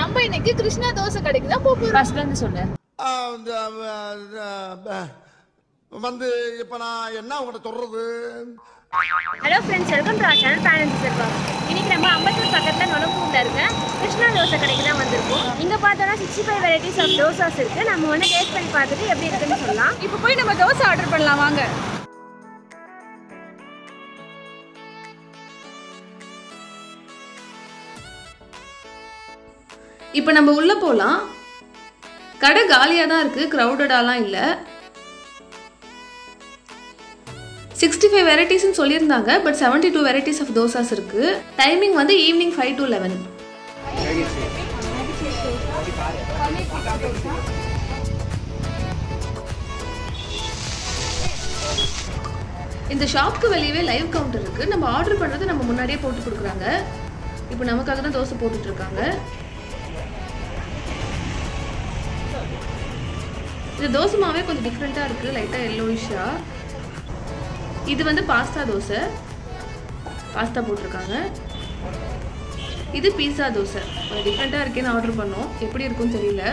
நம்ம இன்னைக்கு கிருஷ்ணா தோசை கடைக்கு தான் போக போறோம் ஃபர்ஸ்ட்ல இருந்து சொல்லு வந்து இப்ப நான் என்ன உங்கள்கிட்ட சொல்றது hello friends welcome to channel parents Selvam இன்னைக்கு நம்ம அம்பத்தூர் பக்கத்தில் நொலம்பூரில் இருக்க கிருஷ்ணா தோசை கடைக்கு தான் வந்திருக்கோம் இங்கே பார்த்தோன்னா sixty five varieties of dosas இருக்குது நம்ம ஒன்று டேஸ்ட் பண்ணி பார்த்துட்டு எப்படி இருக்குன்னு சொல்லலாம் இப்போ போய் நம்ம தோசை ஆர்டர் பண்ணலாம் வாங்க இப்போ நம்ம உள்ளே போகலாம் கடை காலியாக தான் இருக்குது க்ரௌடடாலாம் இல்லை சிக்ஸ்டி ஃபைவ் வெரைட்டிஸ்னு சொல்லியிருந்தாங்க but seventy two varieties of dosas இருக்குது டைமிங் வந்து ஈவினிங் ஃபைவ் டு லெவன் இந்த ஷாப்க்கு வெளியவே லைவ் கவுண்டர் இருக்குது நம்ம ஆர்டர் பண்ணுறது நம்ம முன்னாடியே போட்டு கொடுக்குறாங்க இப்போ நமக்காக தான் தோசை போட்டுட்டு இருக்காங்க இந்த தோசை மாவே கொஞ்சம் டிஃப்ரெண்ட்டாக இருக்குது லைட்டாக எல்லோயிஷாக இது வந்து பாஸ்தா தோசை பாஸ்தா போட்டிருக்காங்க இது பீஸா தோசை கொஞ்சம் டிஃப்ரெண்ட்டாக இருக்கேன்னு ஆர்டர் பண்ணோம் எப்படி இருக்கும்னு தெரியல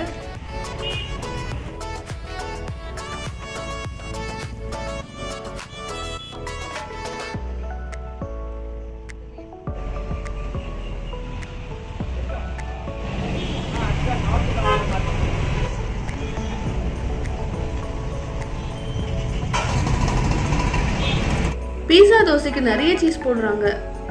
பீஸா தோசைக்கு நிறைய சீஸ் போடுறாங்க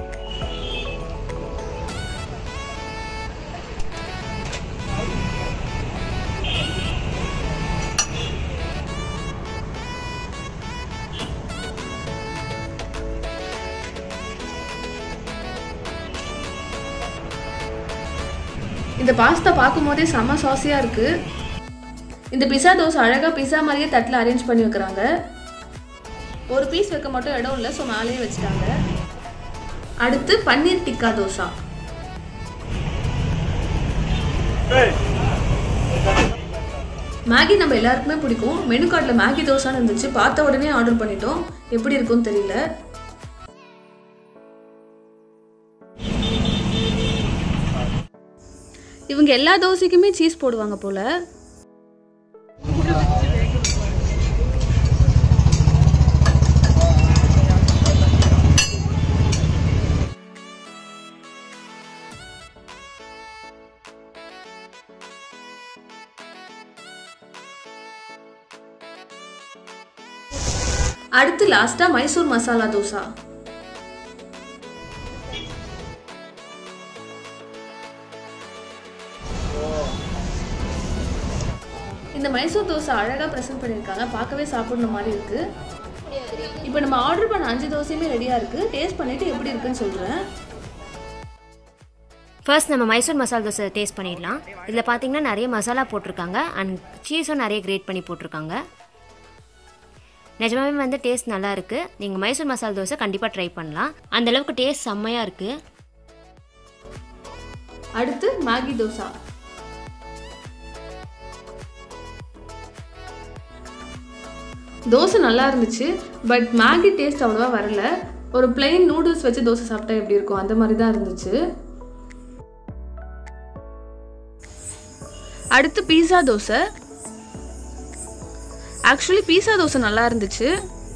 இந்த பாஸ்தா பார்க்கும்போதே செம்ம சாஸியாக இருக்குது இந்த பிஸா தோசை அழகாக பிஸா மாதிரியே தட்டில் அரேஞ்ச் பண்ணி வைக்கிறாங்க ஒரு பீஸ் வைக்க மட்டும் இடம் இல்லை ஸோ மேலேயே வச்சுட்டாங்க அடுத்து பன்னீர் டிக்கா தோசா மேகி நம்ம எல்லாருக்குமே பிடிக்கும் மெனு கார்டில் மேகி தோசான்னு இருந்துச்சு பார்த்த உடனே ஆர்டர் பண்ணிட்டோம் எப்படி இருக்கும்னு தெரியல இவங்க எல்லா தோசைக்குமே சீஸ் போடுவாங்க போல அடுத்து லாஸ்டா மைசூர் மசாலா தோசா இந்த மைசூர் தோசை அழகா ப்ரெசென்ட் பண்ணியிருக்காங்க பார்க்கவே சாப்பிடணும் மாதிரி இருக்கு இப்போ நம்ம ஆர்டர் பண்ண அஞ்சு தோசையுமே ரெடியா இருக்கு டேஸ்ட் பண்ணிட்டு எப்படி இருக்குன்னு சொல்றேன் ஃபர்ஸ்ட் நம்ம மைசூர் மசாலா தோசை டேஸ்ட் பண்ணிடலாம் இதில் பார்த்தீங்கன்னா நிறைய மசாலா போட்டிருக்காங்க அண்ட் சீஸும் நிறைய கிரேட் பண்ணி போட்டிருக்காங்க நிஜமாவே வந்து டேஸ்ட் நல்லா இருக்குது நீங்கள் மைசூர் மசாலா தோசை கண்டிப்பாக ட்ரை பண்ணலாம் அந்த அளவுக்கு டேஸ்ட் செம்மையாக இருக்குது அடுத்து மேகி தோசா தோசை நல்லா இருந்துச்சு பட் மேகி டேஸ்ட் அவ்வளோவா வரல ஒரு plain நூடுல்ஸ் வச்சு தோசை சாப்பிட்டா எப்படி இருக்கும் அந்த மாதிரி தான் இருந்துச்சு அடுத்து pizza dosa actually pizza dosa நல்லா இருந்துச்சு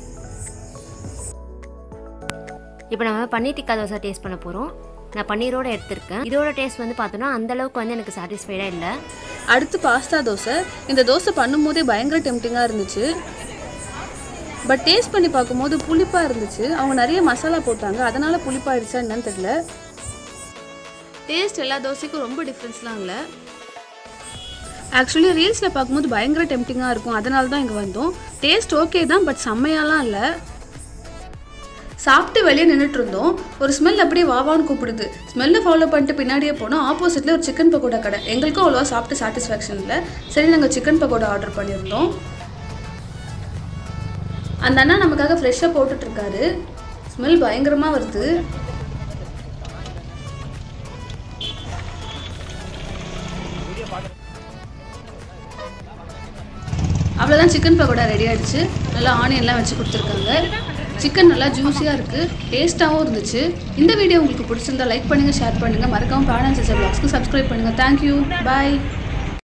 இப்போ நம்ம பன்னீர் டிக்கா தோசை டேஸ்ட் பண்ண போகிறோம் நான் பன்னீரோட எடுத்திருக்கேன் இதோட டேஸ்ட் வந்து பார்த்தோன்னா அந்த அளவுக்கு வந்து எனக்கு சாட்டிஸ்ஃபைடாக இல்லை அடுத்து பாஸ்தா தோசை இந்த தோசை பண்ணும்போதே பயங்கர டெம்டிங்காக இருந்துச்சு பட் டேஸ்ட் பண்ணி பார்க்கும்போது புளிப்பாக இருந்துச்சு அவங்க நிறைய மசாலா போட்டாங்க அதனால புளிப்பாயிடுச்சா என்னன்னு தெரியல டேஸ்ட் எல்லா தோசைக்கும் ரொம்ப டிஃப்ரென்ஸ்லாம் இல்லை ஆக்சுவலி ரீல்ஸில் பார்க்கும்போது பயங்கர டெம்டிங்காக இருக்கும் அதனால தான் இங்கே வந்தோம் டேஸ்ட் ஓகே தான் பட் செம்மையாலாம் இல்லை சாப்பிட்டு வெளியே நின்றுட்டு இருந்தோம் ஒரு ஸ்மெல் அப்படியே வாவான்னு கூப்பிடுது ஸ்மெல்லை ஃபாலோ பண்ணிட்டு பின்னாடியே போனோம் ஆப்போசிட்டில் ஒரு சிக்கன் பக்கோடா கடை எங்களுக்கும் அவ்வளோவா சாப்பிட்டு சாட்டிஸ்ஃபேக்ஷன் இல்லை சரி நாங்கள் சிக்கன் பக்கோடா ஆர்டர் பண்ணியிருந்தோம் அந்த அண்ணா நமக்காக ஃப்ரெஷ்ஷாக போட்டுட்ருக்காரு ஸ்மெல் பயங்கரமாக வருது அவ்வளோதான் சிக்கன் பக்கோடா ரெடி ஆயிடுச்சு நல்லா ஆனியன்லாம் வச்சு கொடுத்துருக்காங்க சிக்கன் நல்லா ஜூஸியாக இருக்குது டேஸ்ட்டாகவும் இருந்துச்சு இந்த வீடியோ உங்களுக்கு பிடிச்சிருந்தா லைக் பண்ணுங்கள் ஷேர் பண்ணுங்கள் மறக்காமல் பேரண்ட்ஸ் பிளாக்ஸ்க்கு சப்ஸ்கிரைப் பண்ணுங்கள் தேங்க்யூ பாய்